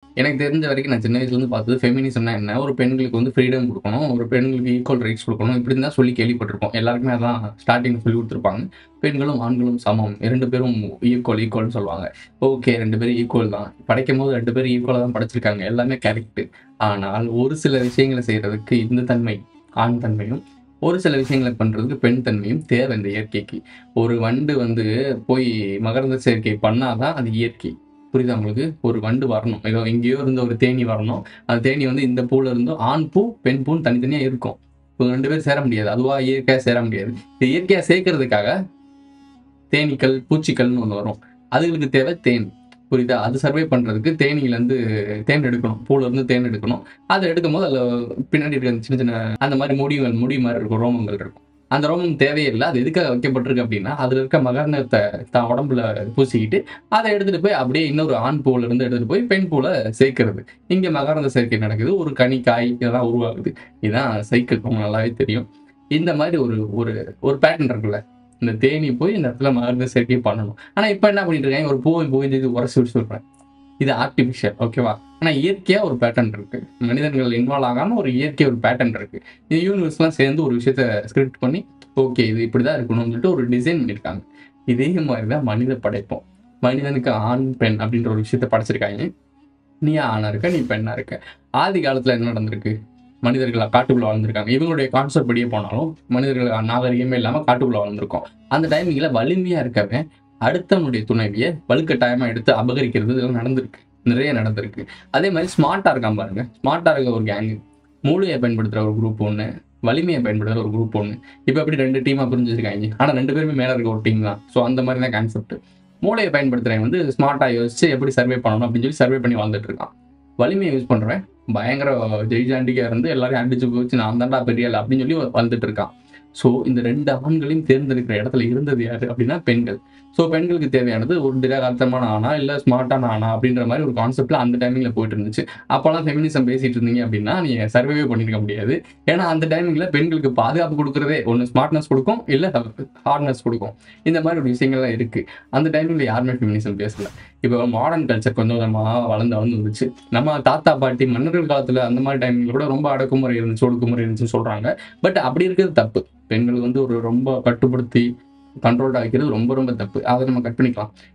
எனக்கு தெரிஞ்ச வரைக்கும் நான் சின்ன வயசுலேருந்து பார்த்தது ஃபெமினிசம்னா என்ன ஒரு பெண்களுக்கு வந்து ஃப்ரீடம் கொடுக்கணும் ஒரு பெண்களுக்கு ஈக்குவல் ரைட்ஸ் கொடுக்கணும் இப்படி தான் சொல்லி கேள்விப்பட்டிருப்போம் எல்லாருக்குமே அதான் ஸ்டார்டிங் சொல்லி கொடுத்துருப்பாங்க பெண்களும் ஆண்களும் சமம் இரண்டு பேரும் ஈக்குவல் ஈக்குவல்னு சொல்லுவாங்க ஓகே ரெண்டு பேரும் ஈக்குவல் தான் படைக்கும் போது ரெண்டு பேரும் ஈக்குவலாக தான் படைச்சிருக்காங்க எல்லாமே கரெக்ட் ஆனால் ஒரு சில விஷயங்களை செய்யறதுக்கு இந்த தன்மை ஆண் தன்மையும் ஒரு சில விஷயங்களை பண்றதுக்கு பெண் தன்மையும் தேவை இந்த இயற்கைக்கு ஒரு வண்டு வந்து போய் மகரந்த சேர்க்கை பண்ணாதான் அது இயற்கை புரியுதா உங்களுக்கு ஒரு வண்டு வரணும் ஏதோ எங்கேயோ இருந்து ஒரு தேனி வரணும் அந்த தேனி வந்து இந்த பூல இருந்தும் ஆண் பூ பெண் பூன்னு தனித்தனியா இருக்கும் இப்போ ரெண்டு பேரும் சேர முடியாது அதுவா இயற்கையா சேர முடியாது இது இயற்கையா சேர்க்கறதுக்காக தேனீக்கள் பூச்சிக்கள்னு ஒன்று வரும் அதுகளுக்கு தேவை தேன் புரியுதா அது சர்வே பண்றதுக்கு தேனியில இருந்து தேன் எடுக்கணும் பூல இருந்து தேன் எடுக்கணும் அதை எடுக்கும் போது அதில் பின்னாடி இருக்க அந்த சின்ன சின்ன அந்த மாதிரி முடிவுகள் முடி மாதிரி இருக்கும் ரோமங்கள் இருக்கும் அந்த ரோமம் தேவையில்லை அது எதுக்காக வைக்கப்பட்டிருக்கு அப்படின்னா அதுல இருக்க மகர்ணத்தை தான் உடம்புல பூசிக்கிட்டு அதை எடுத்துட்டு போய் அப்படியே இன்னொரு ஆண் பூல இருந்து எடுத்துட்டு போய் பெண் பூல சேர்க்கறது இங்க மகரந்த சேர்க்கை நடக்குது ஒரு கனி காய் இதெல்லாம் உருவாகுது இதுதான் சைக்கிள் உங்களுக்கு நல்லாவே தெரியும் இந்த மாதிரி ஒரு ஒரு ஒரு பேட்டர்ன் இருக்குல்ல இந்த தேனி போய் இந்த இடத்துல மகரந்த சேர்க்கை பண்ணணும் ஆனா இப்ப என்ன பண்ணிட்டு இருக்காங்க ஒரு பூவை பூவை இது உரசி விட்டு சொல்றேன் இது ஆர்டிபிஷியல் ஓகேவா ஆனா இயற்கையா ஒரு பேட்டர்ன் இருக்கு மனிதர்கள் இன்வால்வ் ஆகாம ஒரு இயற்கை ஒரு பேட்டர்ன் இருக்கு இந்த யூனிவர்ஸ்லாம் சேர்ந்து ஒரு விஷயத்த ஸ்கிரிப்ட் பண்ணி ஓகே இது இப்படிதான் இருக்கணும்னு சொல்லிட்டு ஒரு டிசைன் பண்ணியிருக்காங்க இதே மாதிரி தான் மனித படைப்போம் மனிதனுக்கு ஆண் பெண் அப்படின்ற ஒரு விஷயத்த படைச்சிருக்காங்க நீ ஆணா இருக்க நீ பெண்ணா இருக்க ஆதி காலத்துல என்ன நடந்திருக்கு மனிதர்கள் காட்டுக்குள்ள வாழ்ந்திருக்காங்க இவங்களுடைய கான்செப்ட் படியே போனாலும் மனிதர்கள் நாகரிகமே இல்லாம காட்டுக்குள்ள வாழ்ந்திருக்கோம் அந்த டைமிங்ல வலிமையா இருக்கவன் அடுத்தவனுடைய துணைவியை வலுக்கட்டாயமா எடுத்து அபகரிக்கிறது இதெல்லாம் நடந்திருக்கு நிறைய நடந்திருக்கு அதே மாதிரி ஸ்மார்ட்டா இருக்கான் பாருங்க ஸ்மார்ட்டா இருக்க ஒரு கேங்கு மூளையை பயன்படுத்துற ஒரு குரூப் ஒன்று வலிமையை பயன்படுத்துற ஒரு குரூப் ஒன்று இப்போ எப்படி ரெண்டு டீமா பிரிஞ்சிருக்காங்க ஆனா ரெண்டு பேருமே மேல இருக்க ஒரு டீம் தான் ஸோ அந்த மாதிரி தான் கான்செப்ட் மூளையை பயன்படுத்துறவன் வந்து ஸ்மார்ட்டா யோசிச்சு எப்படி சர்வே பண்ணணும் அப்படின்னு சொல்லி சர்வே பண்ணி வாழ்ந்துட்டு இருக்கான் வலிமையை யூஸ் பண்றேன் பயங்கர ஜெய்ஜாண்டிக்கா இருந்து எல்லாரையும் அடிச்சு போச்சு நான் தான்டா பெரிய ஆள் அப்படின்னு சொல்லி வாழ்ந்துட்டு இருக்கான் ஸோ இந்த ரெண்டு ஆண்களையும் தேர்ந்தெடுக்கிற இடத்துல இருந்தது யாரு அப்படின்னா பெண்கள் ஸோ பெண்களுக்கு தேவையானது ஒரு திடகாத்தமான ஆணா இல்லை ஸ்மார்ட்டான ஆணா அப்படின்ற மாதிரி ஒரு கான்செப்ட்ல அந்த டைமிங்ல போயிட்டு இருந்துச்சு அப்போல்லாம் ஃபெமினிசம் பேசிட்டு இருந்தீங்க அப்படின்னா நீங்க சர்வே பண்ணிருக்க முடியாது ஏன்னா அந்த டைமிங்ல பெண்களுக்கு பாதுகாப்பு கொடுக்குறதே ஒன்று ஸ்மார்ட்னஸ் கொடுக்கும் இல்லை ஹார்ட்னஸ் கொடுக்கும் இந்த மாதிரி ஒரு விஷயங்கள்லாம் இருக்கு அந்த டைமிங்ல யாருமே ஃபெமினிசம் பேசல இப்போ மாடர்ன் கல்ச்சர் கொஞ்சம் கொஞ்சமாக வளர்ந்து வளர்ந்து வந்துச்சு நம்ம தாத்தா பாட்டி மன்னர்கள் காலத்துல அந்த மாதிரி டைமிங்ல கூட ரொம்ப அடக்குமுறை இருந்துச்சு ஒடுக்குமுறை இருந்துச்சுன்னு சொல்றாங்க பட் அப்படி இருக்கிறது தப்பு பெண்கள் வந்து ஒரு ரொம்ப கட்டுப்படுத்தி கண்ட்ரோல்டாக வைக்கிறது ரொம்ப ரொம்ப தப்பு அதை நம்ம கட் பண்ணிக்கலாம்